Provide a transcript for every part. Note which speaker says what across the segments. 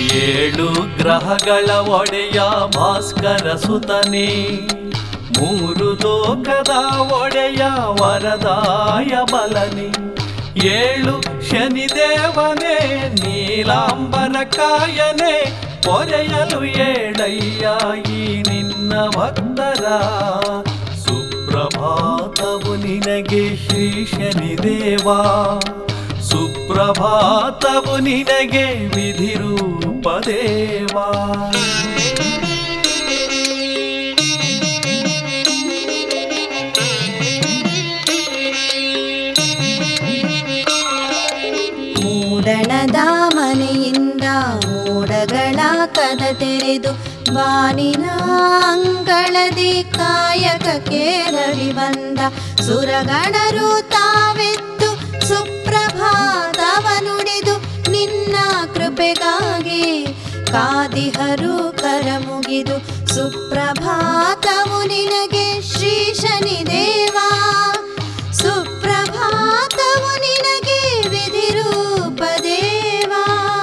Speaker 1: ಏಳು ಗ್ರಹಗಳ ಒಡೆಯ ಭಾಸ್ಕರ ಸುತನೇ ಮೂರು ಲೋಕದ ಒಡೆಯ ವರದಾಯ ಬಲನೆ ಏಳು ಶನಿದೇವನೇ ನೀಲಾಂಬರ ಕಾಯನೆ ಪೊರೆಯಲು ಏಳಯ್ಯ ಈ ನಿನ್ನ ಭಕ್ತರ ಸುಪ್ರಭಾತವು ನಿನಗೆ ಶ್ರೀ ಶನಿದೇವಾ ಸುಪ್ರಭಾತವು ನಿನಗೆ ವಿಧಿರೂಪದೇವಾ
Speaker 2: ಮೂಡಣದ ಮನೆಯಿಂದ ಮೋಡಗಳ ಕದ ತೆರೆದು ಬಾನಿನ ಅಂಗಳದಿ ಕಾಯಕಕ್ಕೆ ರವಿ ಬಂದ ಸುರಗಣರು ತಾವೆತ್ತು ಸುಪ್ರಭಾತವ ನುಡಿದು ನಿನ್ನ ಕೃಪೆಗಾಗಿ ಕಾದಿಹರು ಕರ ಮುಗಿದು ಸುಪ್ರಭಾತವು ನಿನಗೆ ಶ್ರೀ ಶನಿದೇವಾ ಸುಪ್ರಭಾತವು ನಿನಗೆ ವಿಧಿರೂಪ ದೇವಾ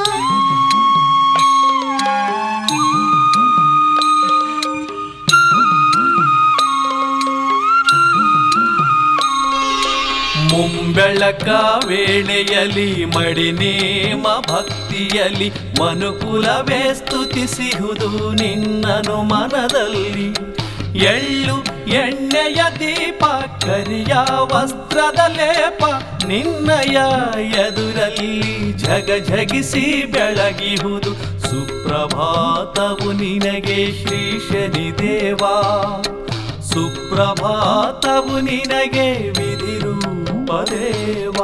Speaker 1: ಮುಂಬೆಳಕ ವೇಳೆಯಲಿ ಮಡಿನೇಮ ಭಕ್ತಿಯಲಿ ಮನುಕುಲವೇ ಸ್ತುತಿಸಿಹುದು ನಿನ್ನನು ಮನದಲ್ಲಿ ಎಳ್ಳು ಎಣ್ಣೆಯ ದೀಪ ಕರಿಯ ವಸ್ತ್ರದ ಲೇಪ ನಿನ್ನಯ ಎದುರಲ್ಲಿ ಜಗ ಜಗಿಸಿ ಬೆಳಗಿಹುದು ಸುಪ್ರಭಾತವು ನಿನಗೆ ಶ್ರೀ ಶನಿದೇವಾ ಸುಪ್ರಭಾತವು ನಿನಗೆ ವಿಧಿರೂಪದೇವಾ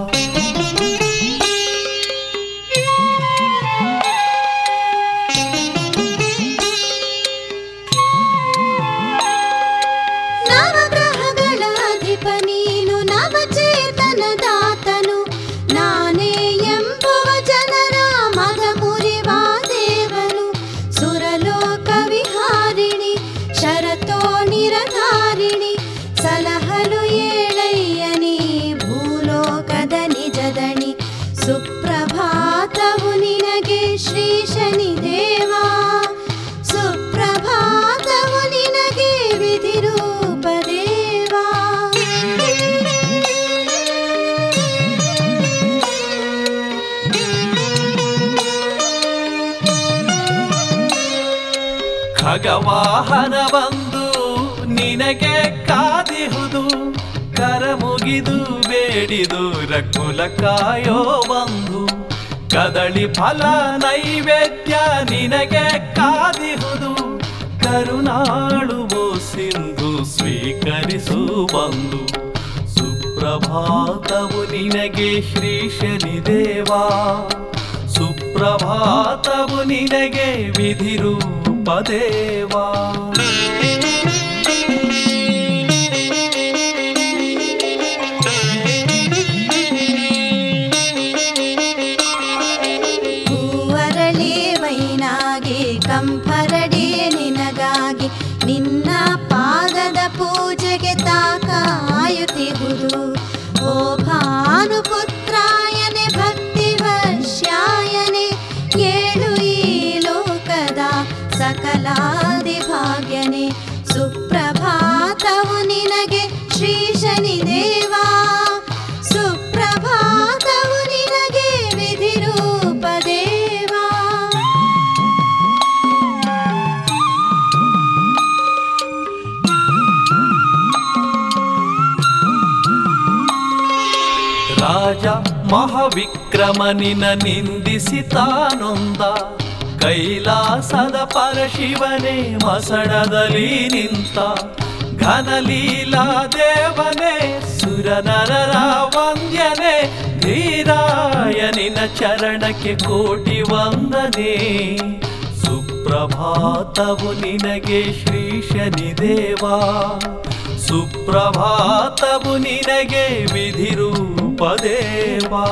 Speaker 2: ನವಗ್ರಹಗಳ ಅಧಿಪ ನೀನು ನವಚೇತನದಾತನು ನಾನೇ ಎಂಬುವ ಜನರ ಮದ ಮುರಿವ ದೇವನು ಸುರಲೋಕ ವಿಹಾರಿಣಿ ಶರತೋ ನಿರಧಾರಿಣಿ ಸಲಹಲು ಏಳಯ್ಯನಿ ಭೂಲೋಕದ ನಿಜದಣಿ ಸುಪ್ರಭಾತವು ನಿನಗೆ ಶ್ರೀ ಶನಿದೇವಾ ಸುಪ್ರಭಾತವು ನಿನಗೆ ವಿಧಿರೂಪ ದೇವಾ
Speaker 1: ಖಗವಾಹನ ಬಂದು ನಿನಗೆ ಕಾದಿಹುದು ಕರ ಮುಗಿದು ಬೇಡಿದು ರಕುಲ ಕಾಯೋ ಬಂಧು ಕದಳಿ ಫಲ ನೈವೇದ್ಯ ನಿನಗೆ ಕಾದಿಹುದು ಕರುನಾಳುವೋ ಸಿಂಧು ಸ್ವೀಕರಿಸು ಬಂದು ಸುಪ್ರಭಾತವು ನಿನಗೆ ಶ್ರೀ ಶನಿದೇವಾ ಸುಪ್ರಭಾತವು ನಿನಗೆ ವಿಧಿರೂಪದೇವಾ
Speaker 2: ಹೂವರಳಿ ವೈನಾಗಿ ಕಂಫರಡಿ ನಿನಗಾಗಿ ನಿನ್ನ ಪಾದದ ಪೂಜೆಗೆ ತಾಕಾಯುತ್ತಿಹುದು ಓ ಭಾನುಪುತ್ರಾಯನೆ ಭಕ್ತಿ ವರ್ಷಾಯನೆ ಏಳು ಈ ಲೋಕದ ಸಕಲಾದಿ ಭಾಗ್ಯನೆ ಸುಪ್ರಭಾತವು ನಿನಗೆ ಶ್ರೀ ಶನಿದೇವಾ ಸುಪ್ರಭಾತವು ನಿನಗೆ ವಿಧಿರೂಪ ದೇವಾ
Speaker 1: ರಾಜ ಮಹಾವಿಕ್ರಮನಿನ ನಿಂದಿಸಿ ತಾನೊಂದ ಕೈಲಾಸದ ಪರಶಿವನೇ ಮಸಣದಲ್ಲಿ ನಿಂತ ಘನಲೀಲಾ ದೇವನೇ ಸುರನರರ ವಂದ್ಯನೇ ಧೀರಾಯನಿನ ಚರಣಕ್ಕೆ ಕೋಟಿ ವಂದನೆ ಸುಪ್ರಭಾತವು ನಿನಗೆ ಶ್ರೀ ಶನಿದೇವಾ ಸುಪ್ರಭಾತವು ನಿನಗೆ ವಿಧಿರೂಪದೇವಾ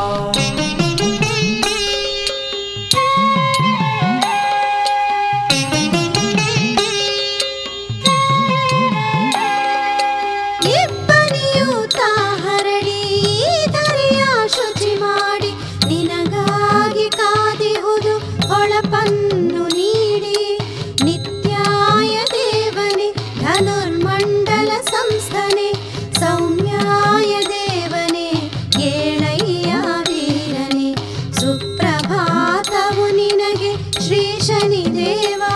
Speaker 2: ಇಬ್ಬನಿಯು ಹರಡಿ ಧರೆಯ ಶುಚಿ ಮಾಡಿ ನಿನಗಾಗಿ ಕಾದಿಹುದು ಹೊಳಪನ್ನು ನೀಡಿ ನಿತ್ಯಾಯ ದೇವನೇ ಧನುರ್ಮಂಡಲ ಸಂಸ್ಥನೆ ಸೌಮ್ಯಾಯ ದೇವನೇ ಏಳಯ್ಯ ವೀರನೇ ಸುಪ್ರಭಾತವು ನಿನಗೆ ಶ್ರೀ ಶನಿದೇವಾ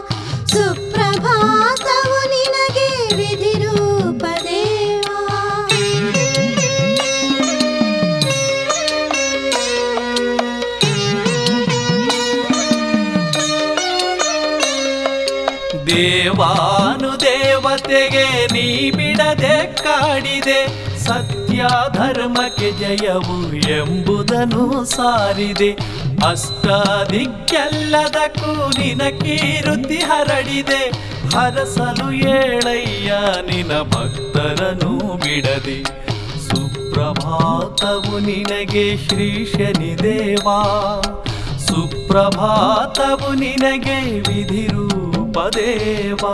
Speaker 2: ಸುಪ್ರಭಾತವು ನಿನಗೆ ವಿಧಿರೂಪ ದೇವಾ
Speaker 1: ದೇವಾನು ದೇವತೆಗೆ ನೀ ಬಿಡದೆ ಕಾಡಿದೆ ಸತ್ಯ ಧರ್ಮಕ್ಕೆ ಜಯವು ಎಂಬುದನ್ನು ಸಾರಿದೆ ಅಷ್ಟದಿಕ್ಕೆಲ್ಲದಕ್ಕೂ ನಿನ ಕೀರುತಿ ಹರಡಿದೆ ಹರಸಲು ಏಳಯ್ಯ ನಿನ ಭಕ್ತರನ್ನು ಬಿಡದೆ ಸುಪ್ರಭಾತವು ನಿನಗೆ ಶ್ರೀ ಶನಿದೇವಾ ಸುಪ್ರಭಾತವು ನಿನಗೆ ವಿಧಿರೂಪ ದೇವಾ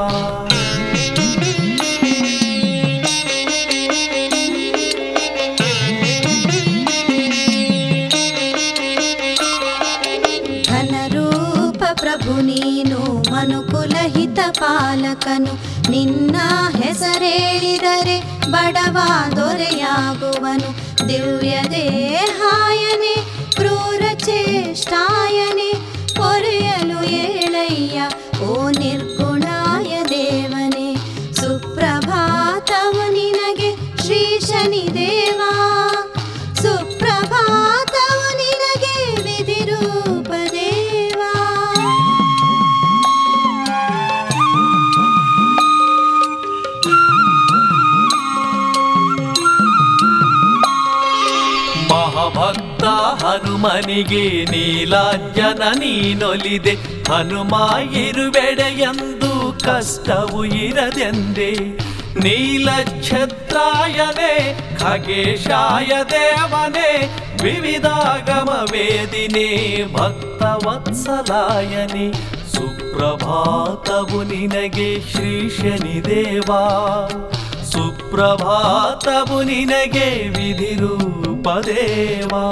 Speaker 2: ಘನರೂಪ ಪ್ರಭು ನೀನು ಮನುಕುಲ ಹಿತ ಪಾಲಕನು ನಿನ್ನ ಹೆಸರೇಳಿದರೆ ಬಡವ ದೊರೆಯಾಗುವನು ದಿವ್ಯ ದೇಹಾಯನೆ ಕ್ರೂರ ಚೇಷ್ಟಾಯನೆ ಪೊರೆಯಲು ಏಳಯ್ಯ ಓ ನಿರ್ಗುಣಾಯ ದೇವನೇ ಸುಪ್ರಭಾತವು ನಿನಗೆ ಶ್ರೀ ಶನಿದೇವಾ ಸುಪ್ರಭಾತವು ನಿನಗೆ ವಿಧಿರೂಪ ದೇವಾ
Speaker 1: ಮಹಾಭಕ್ತ ಹನುಮನಿಗೆ ನೀಲಾಂಜನ ನೀನೊಲಿದೆ ಹನುಮ ಇರುವೆಡೆ ಎಂದು ಕಷ್ಟವು ಇರದೆಂದೆ ನೀಲಛತ್ರಾಯನೇ ಖಗೇಶಾಯ ದೇವನೇ ವಿವಿಧಾಗಮ ವೇದಿನೇ ಭಕ್ತವತ್ಸಲಾಯನೇ ಸುಪ್ರಭಾತವು ನಿನಗೆ ಶ್ರೀ ಶನಿದೇವಾ ಸುಪ್ರಭಾತವು ನಿನಗೆ ವಿಧಿರೂಪ ದೇವಾ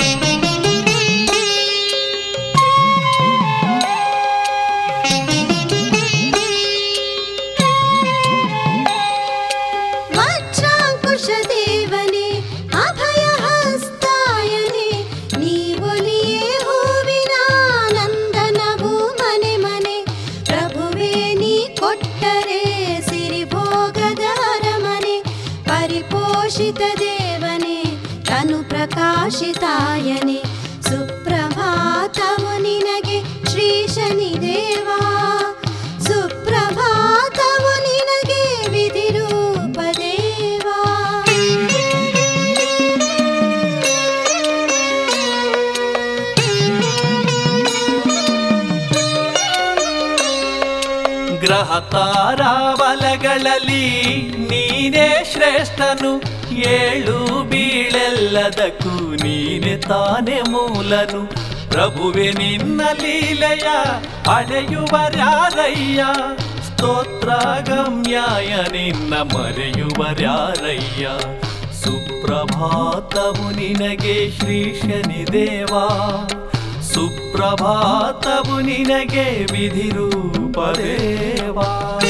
Speaker 2: ವಜ್ರಾಂಕುಶ ದೇವನೇ ಅಭಯ ಹಸ್ತಾಯನೆ ನೀವೊಲಿಯೇ ಹೂವಿನ ನಂದನವು ಮನೆ ಮನೆ ಪ್ರಭುವೇ ನೀ ಕೊಟ್ಟರೆ ಸಿರಿಭೋಗದ ಅರಮನೆ ಪರಿಪೋಷಿತ ದೇವನೇ ತನು ಪ್ರಕಾಶಿತಾಯನೆ ಸುಪ್ರಭಾತವು ನಿನಗೆ ಶ್ರೀ ಶನಿದೇವಾ ಸುಪ್ರಭಾತವು ನಿನಗೆ ವಿಧಿರೂಪ ದೇವಾ
Speaker 1: ಗ್ರಹ ತಾರಾಬಲಗಳಲ್ಲಿ ನೀನೇ ಶ್ರೇಷ್ಠನು ಏಳು ಬೀಳೆಲ್ಲದಕ್ಕೂ ನೀನೆ ತಾನೆ ಮೂಲನು ಪ್ರಭುವೆ ನಿನ್ನ ಲೀಲೆಯ ಅಳೆಯುವರ್ಯಾರಯ್ಯ ಸ್ತೋತ್ರ ಗಮ್ಯಾಯ ನಿನ್ನ ಮರೆಯುವರ್ಯಾರಯ್ಯ ಸುಪ್ರಭಾತವು ನಿನಗೆ ಶ್ರೀ ಶನಿದೇವಾ ಸುಪ್ರಭಾತವು ನಿನಗೆ ವಿಧಿರೂಪ ದೇವಾ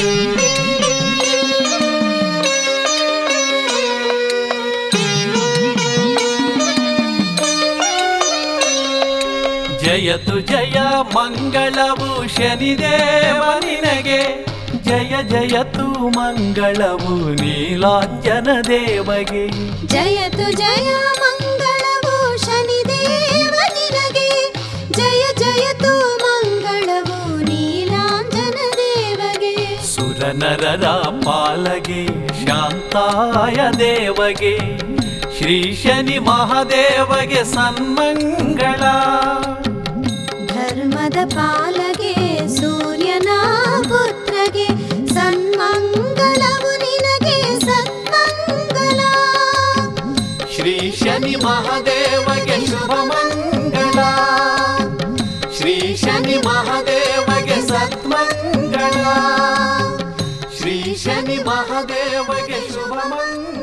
Speaker 1: ಜಯತು ಜಯ ಮಂಗಳವು ಶನಿದೇವ ನಿನಗೆ ಜಯ ಜಯತು ಮಂಗಳವು ನೀಲಾಂಜನ ದೇವಗೆ
Speaker 2: ಜಯತು ಜಯ ಮಂಗಳವು ಶನಿದೇವ ನಿನಗೆ ಜಯ ಜಯತು ಮಂಗಳವು ನೀಲಾಂಜನ ದೇವಗೆ
Speaker 1: ಸುರನರರ ಪಾಲಗೆ ಶಾಂತಾಯ ದೇವಗೆ ಶ್ರೀ ಶನಿ ಮಹಾದೇವಗೆ ಸನ್ಮಂಗಳ
Speaker 2: ಧರ್ಮದ ಪಾಲಗೆ ಸೂರ್ಯನ ಪುತ್ರಗೆ ಸನ್ಮಂಗಲವು ನಿನಗೆ ಸನ್ಮಂಗಲ
Speaker 1: ಶ್ರೀ ಶನಿ ಮಹಾದೇವಗೆ ಶುಭ ಮಂಗಳ ಶ್ರೀ ಶನಿ ಮಹಾದೇವಗೆ ಸತ್ಮಂಗಳ ಶ್ರೀ ಶನಿ ಮಹಾದೇವಗೆ ಶುಭ ಮಂಗಳ